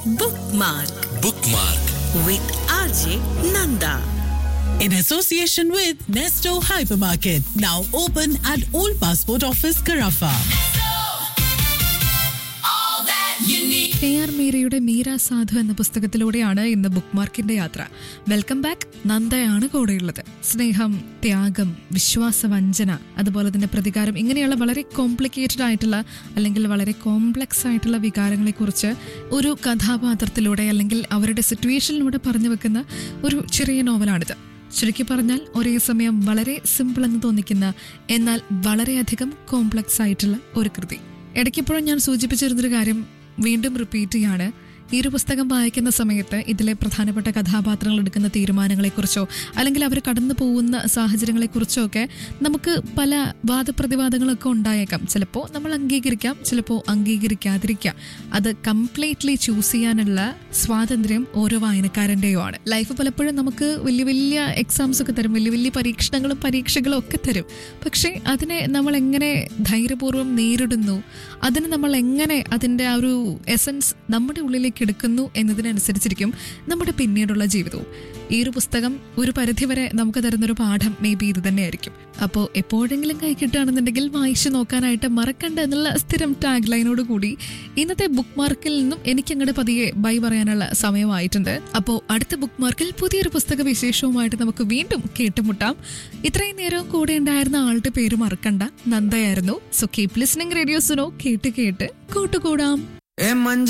Bookmark bookmark with RJ Nanda. in association with Nesto Hypermarket, now open at Old Passport Office, Carafa. K R മീരയുടെ മീര സാധു എന്ന പുസ്തകത്തിലൂടെയാണ് ഇന്ന് book മാർക്കിന്റെ യാത്ര welcome back നന്ദയാണ് കൂടെയുള്ളത് സ്നേഹം ത്യാഗം വിശ്വാസവഞ്ചന അതുപോലെ തന്നെ പ്രതികാരം ഇങ്ങനെയുള്ള വളരെ കോംപ്ലിക്കേറ്റഡ് ആയിട്ടുള്ള അല്ലെങ്കിൽ വളരെ കോംപ്ലക്സ് ആയിട്ടുള്ള വികാരങ്ങളെ കുറിച്ച് ഒരു കഥാപാത്രത്തിലൂടെ അല്ലെങ്കിൽ അവരുടെ സിറ്റുവേഷനിലൂടെ പറഞ്ഞു വെക്കുന്ന ഒരു ചെറിയ നോവലാണിത് ചുരുക്കി പറഞ്ഞാൽ ഒരേ സമയം വളരെ സിമ്പിൾ എന്ന് തോന്നിക്കുന്ന എന്നാൽ വളരെയധികം കോംപ്ലക്സ് ആയിട്ടുള്ള ഒരു കൃതി ഇടയ്ക്കിപ്പോഴും ഞാൻ സൂചിപ്പിച്ചിരുന്നൊരു കാര്യം വീണ്ടും റിപ്പീറ്റ് ചെയ്യാണ് ഈ ഒരു പുസ്തകം വായിക്കുന്ന സമയത്ത് ഇതിലെ പ്രധാനപ്പെട്ട കഥാപാത്രങ്ങൾ എടുക്കുന്ന തീരുമാനങ്ങളെക്കുറിച്ചോ അല്ലെങ്കിൽ അവർ കടന്നു പോകുന്ന സാഹചര്യങ്ങളെക്കുറിച്ചോ ഒക്കെ നമുക്ക് പല വാദപ്രതിവാദങ്ങളൊക്കെ ഉണ്ടായേക്കാം ചിലപ്പോൾ നമ്മൾ അംഗീകരിക്കാം ചിലപ്പോൾ അംഗീകരിക്കാതിരിക്കാം അത് കംപ്ലീറ്റ്ലി ചൂസ് ചെയ്യാനുള്ള സ്വാതന്ത്ര്യം ഓരോ വായനക്കാരൻ്റെയോ ആണ് ലൈഫ് പലപ്പോഴും നമുക്ക് വലിയ വലിയ എക്സാംസ് ഒക്കെ തരും വലിയ വലിയ പരീക്ഷണങ്ങളും പരീക്ഷകളും ഒക്കെ തരും പക്ഷേ അതിനെ നമ്മൾ എങ്ങനെ ധൈര്യപൂർവ്വം നേരിടുന്നു അതിന് നമ്മൾ എങ്ങനെ അതിൻ്റെ ആ ഒരു എസൻസ് നമ്മുടെ ഉള്ളിലേക്ക് എടുക്കുന്നു എന്നതിനനുസരിച്ചിരിക്കും നമ്മുടെ പിന്നീടുള്ള ജീവിതവും ഈ ഒരു പുസ്തകം ഒരു പരിധിവരെ നമുക്ക് തരുന്നൊരു പാഠം മേ ബി ഇത് തന്നെയായിരിക്കും അപ്പോൾ എപ്പോഴെങ്കിലും കൈ കിട്ടുകയാണെന്നുണ്ടെങ്കിൽ വായിച്ചു നോക്കാനായിട്ട് മറക്കണ്ട എന്നുള്ള സ്ഥിരം ടാഗ് ലൈനോട് കൂടി ഇന്നത്തെ ബുക്ക് മാർക്കിൽ നിന്നും എനിക്ക് അങ്ങോട്ട് പതിയെ ബൈ പറയാനുള്ള സമയമായിട്ടുണ്ട് അപ്പോൾ അടുത്ത ബുക്ക് മാർക്കിൽ പുതിയൊരു പുസ്തക വിശേഷവുമായിട്ട് നമുക്ക് വീണ്ടും കേട്ടുമുട്ടാം ഇത്രയും നേരം കൂടെ ഉണ്ടായിരുന്ന ആളുടെ പേര് മറക്കണ്ട നന്ദയായിരുന്നു so keep listening radio Suno കേട്ട് കേട്ട് കൂട്ടുകൂടാം ഏ മഞ്ച